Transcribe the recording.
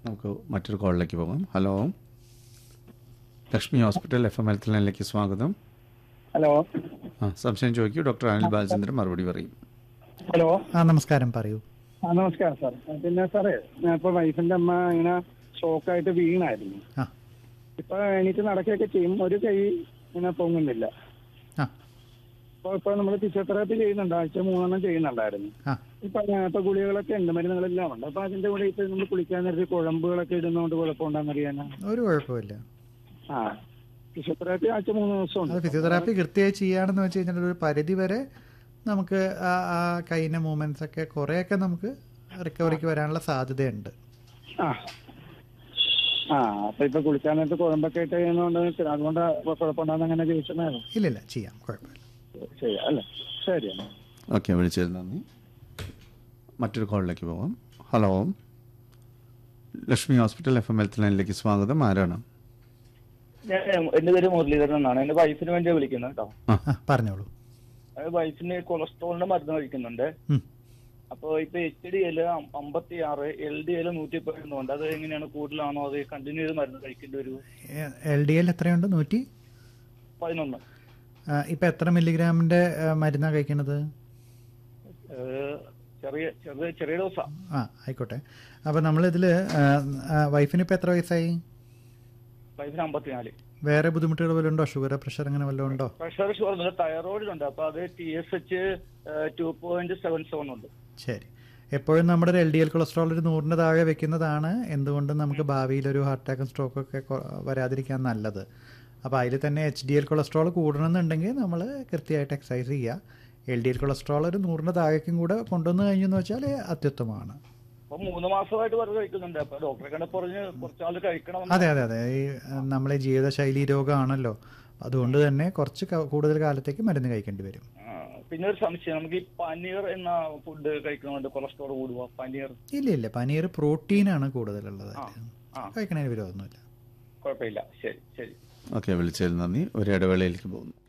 നമുക്ക് മറ്റൊരു കോളിലേക്ക് പോകാം hello Lakshmi hospital F M health ലൈനിലേക്ക് സ്വാഗതം ഹലോ ആ സംശയം ചോദിക്കൂ ഡോക്ടർ അനിൽ ബാലചന്ദ്രൻ മറുപടി പറയും ഹലോ ആ നമസ്കാരം പറയൂ ആ നമസ്കാരം സാർ പിന്നെ സാറേ ഞാൻ ഇപ്പൊ വൈഫിന്റെ അമ്മ ഇങ്ങനെ ഷോക്കായിട്ട് വീണായിരുന്നു ആ ഇപ്പൊ എണീറ്റ് നടക്കുകയൊക്കെ ചെയ്യും ഒരു കൈ ഇങ്ങനെ പൊങ്ങുന്നില്ല ആ അപ്പൊ ഇപ്പൊ നമ്മൾ ഫിസിയോതെറാപ്പി ചെയ്യുന്നുണ്ട് ആഴ്ച മൂന്നെണ്ണം ചെയ്യുന്നുണ്ടായിരുന്നു ആ ഇപ്പൊ ഞാൻ- ഇപ്പൊ ഗുളികകളൊക്കെ ഉണ്ട് മരുന്നുകളെല്ലാം ഉണ്ട് അപ്പൊ അതിന്റെ കൂടെ ഇപ്പൊ നമ്മൾ കുളിക്കാൻ നേരത്തെ കുഴമ്പുകളൊക്കെ ഇടുന്നതുകൊണ്ട് കുഴപ്പമുണ്ടാന്നറിയാനാ ഒരു കുഴപ്പമില്ല ആ ഫിസിയോതെറാപ്പി ആഴ്ച മൂന്ന് ദിവസം അത് ഉണ്ട് ഫിസിയോതെറാപ്പി കൃത്യമായി ചെയ്യുകയാണെന്ന് വെച്ച് കഴിഞ്ഞാൽ ഒരു പരിധി വരെ നമുക്ക് ആ ആ കൈയിൻ്റെ മൂവ്മെൻറ്റ്സ് ഒക്കെ കുറേയൊക്കെ നമുക്ക് റിക്കവറിക്ക് വരാനുള്ള സാധ്യതയുണ്ട് ആ ആ അപ്പൊ ഇപ്പൊ കുളിക്കാൻ നേരത്തെ കുഴമ്പൊക്കെ ഇട്ട് ചെയ്യുന്നതുകൊണ്ട് അതുകൊണ്ട് കുഴപ്പമുണ്ടാകുന്ന അങ്ങനെ ചോദിച്ചതായിരുന്നു ഇല്ലില്ല ചെയ്യാം കുഴപ്പമില്ല ശരി അല്ലേ ശരി എന്നാ. ഓക്കെ വിളിച്ചതിന് നന്ദി മറ്റൊരു കോളിലേക്ക് പോകാം hello Lakshmi hospital F M health ലൈനിലേക്ക് സ്വാഗതം ആരാണ് ഞാൻ എന്റെ പേര് മുരളീധരൻ എന്നാണ് എന്റെ വൈഫിന് വേണ്ടി വിളിക്കുന്നത് കേട്ടോ ആ പറഞ്ഞോളൂ അത് വൈഫിന് കൊളസ്ട്രോളിന്റെ മരുന്ന് കഴിക്കുന്നുണ്ട് ഉം. അപ്പൊ ഇപ്പൊ എച്ച് ഡി എൽ അമ്പത്തി ആറ് എൽ ഡി എൽ നൂറ്റി പതിനൊന്നുണ്ട് അത് എങ്ങനെയാണ് കൂടുതലാണോ അത് കണ്ടിന്യൂ ചെയ്ത് മരുന്ന് കഴിക്കേണ്ടി ഒരു എൽ ഡി എൽ എത്രയുണ്ട് നൂറ്റി പതിനൊന്ന് ഇപ്പം എത്ര മില്ലിഗ്രാമിൻ്റെ മരുന്നാണ് കഴിക്കുന്നത് ഏഹ് ചെറിയ ചെറിയ ചെറിയ ഡോസാ ആ ആയിക്കോട്ടെ അപ്പോൾ നമ്മളിതിൽ വൈഫിന് ഇപ്പോൾ എത്ര വയസ്സായി വൈഫിന് അമ്പത്തിനാല് വേറെ ബുദ്ധിമുട്ടുകൾ വല്ലതും ഉണ്ടോ ഷുഗർ പ്രഷർ അങ്ങനെ വല്ലതും ഉണ്ടോ പ്രഷർ ഷുഗർ തൈറോയിഡ് ഉണ്ട് അപ്പൊ അത് T S H two point seven seven ഉണ്ട് ശരി എപ്പോഴും നമ്മുടെ ഒരു എൽ ഡി എൽ കൊളസ്ട്രോൾ ഒരു നൂറിന് താഴെ വെക്കുന്നതാണ് എന്തുകൊണ്ടും നമുക്ക് ഭാവിയിൽ ഒരു ഹാർട്ട് അറ്റാക്കും സ്ട്രോക്കും ഒക്കെ കൊ- വരാതിരിക്കാൻ നല്ലത് അപ്പോൾ അതിൽ തന്നെ എച്ച് ഡി എൽ കൊളസ്ട്രോൾ കൂടണമെന്നുണ്ടെങ്കിൽ നമ്മൾ കൃത്യമായിട്ട് എക്സസൈസ് ചെയ്യുക എൽ ഡി എൽ കൊളസ്ട്രോൾ ഒരു നൂറിന് താഴേക്കും കൂടെ കൊണ്ടുവന്ന് കഴിഞ്ഞു എന്ന് വെച്ചാൽ അത്യുത്തമമാണ് അപ്പൊ മൂന്ന് മാസമായിട്ട് മരുന്ന് കഴിക്കുന്നുണ്ട് അപ്പൊ ഡോക്ടറെ കണ്ട് പറഞ്ഞ് കുറച്ചാൾ കഴിക്കണം അതെ അതെ അതെ ഈ ഏഹ്, നമ്മളെ ജീവിതശൈലി രോഗമാണല്ലോ അതുകൊണ്ട് തന്നെ കുറച്ച് ക- കൂടുതൽ കാലത്തേക്ക് മരുന്ന് കഴിക്കേണ്ടി വരും ആ, പിന്നെ ഒരു സംശയം നമുക്ക് ഈ പനീർ എന്ന ഫുഡ് കഴിക്കുന്നതുകൊണ്ട് കൊളസ്ട്രോൾ കൂടുക പനീർ ഇല്ല ഇല്ല പനീർ പ്രോട്ടീനാണ് കൂടുതലുള്ളത് ആ ആ കഴിക്കണതിന് വിരോധമൊന്നുമില്ല കുഴപ്പമില്ല ശരി ശരി ഓക്കെ വിളിച്ചതിന് നന്ദി ഒരു ഇടവേളയിലേക്ക് പോകുന്നു